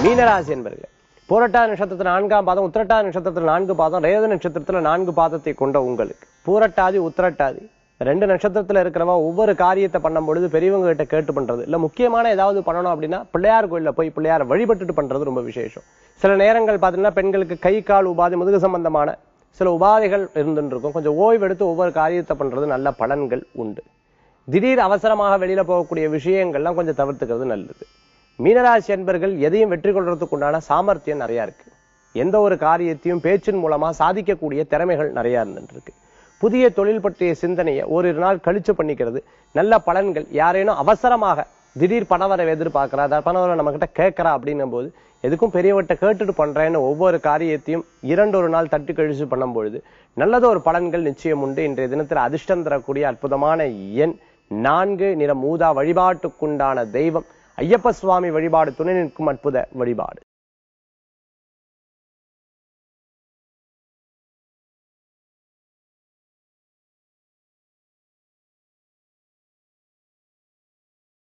மீனராசி என்பர்கள் பூரட்டா நட்சத்திரத்தில் நான்காம் பாதம் உத்திரட்டா நட்சத்திரத்தில் நான்கு பாதம் ரேவதி நட்சத்திரத்துல நான்கு பாதத்தை கொண்ட உங்களுக்கு பூரட்டாதி உத்திரட்டாதி ரெண்டு நட்சத்திரத்துல இருக்கிறவா ஒவ்வொரு காரியத்தை பண்ணும் பொழுது பெரியவங்க கிட்ட கேட்டு பண்றது இல்ல முக்கியமான ஏதாவது பண்ணணும் அப்படின்னா பிள்ளையார் கோயில்ல போய் பிள்ளையாரை வழிபட்டுட்டு பண்றது ரொம்ப விசேஷம் சில நேரங்கள் பாத்தீங்கன்னா பெண்களுக்கு கை கால் உபாதை முதுகு சம்பந்தமான சில உபாதைகள் இருந்துட்டு இருக்கும் கொஞ்சம் ஓய்வு எடுத்து ஒவ்வொரு காரியத்தை பண்றது நல்ல பலன்கள் உண்டு திடீர் அவசரமாக வெளியில போகக்கூடிய விஷயங்கள்லாம் கொஞ்சம் தவிர்த்துக்கிறது நல்லது மீனராசி அன்பர்கள் எதையும் வெற்றி கொள்றதுக்கு உண்டான சாமர்த்தியம் நிறைய இருக்கு எந்த ஒரு காரியத்தையும் பேச்சின் மூலமா சாதிக்கக்கூடிய திறமைகள் நிறைய இருந்துட்டு இருக்கு புதிய தொழில் பற்றிய சிந்தனையை ஓரிரு நாள் கழிச்சு பண்ணிக்கிறது நல்ல பலன்கள் யாரேனும் அவசரமாக திடீர் பணவரை எதிர்பார்க்கிறா அதாவது பணவரை நம்ம கிட்ட கேட்கறா அப்படின்னும் போது எதுக்கும் பெரியவர்கிட்ட கேட்டுட்டு பண்றேன்னு ஒவ்வொரு காரியத்தையும் இரண்டு ஒரு நாள் தட்டி கழிச்சு பண்ணும் பொழுது நல்லது ஒரு பலன்கள் நிச்சயம் உண்டு இன்றைய தினத்தில் அதிர்ஷ்டம் தரக்கூடிய அற்புதமான எண் நான்கு நிற மூதா வழிபாட்டுக்குண்டான தெய்வம் ஐயப்ப சுவாமி வழிபாடு துணை நிற்கும் அற்புத வழிபாடு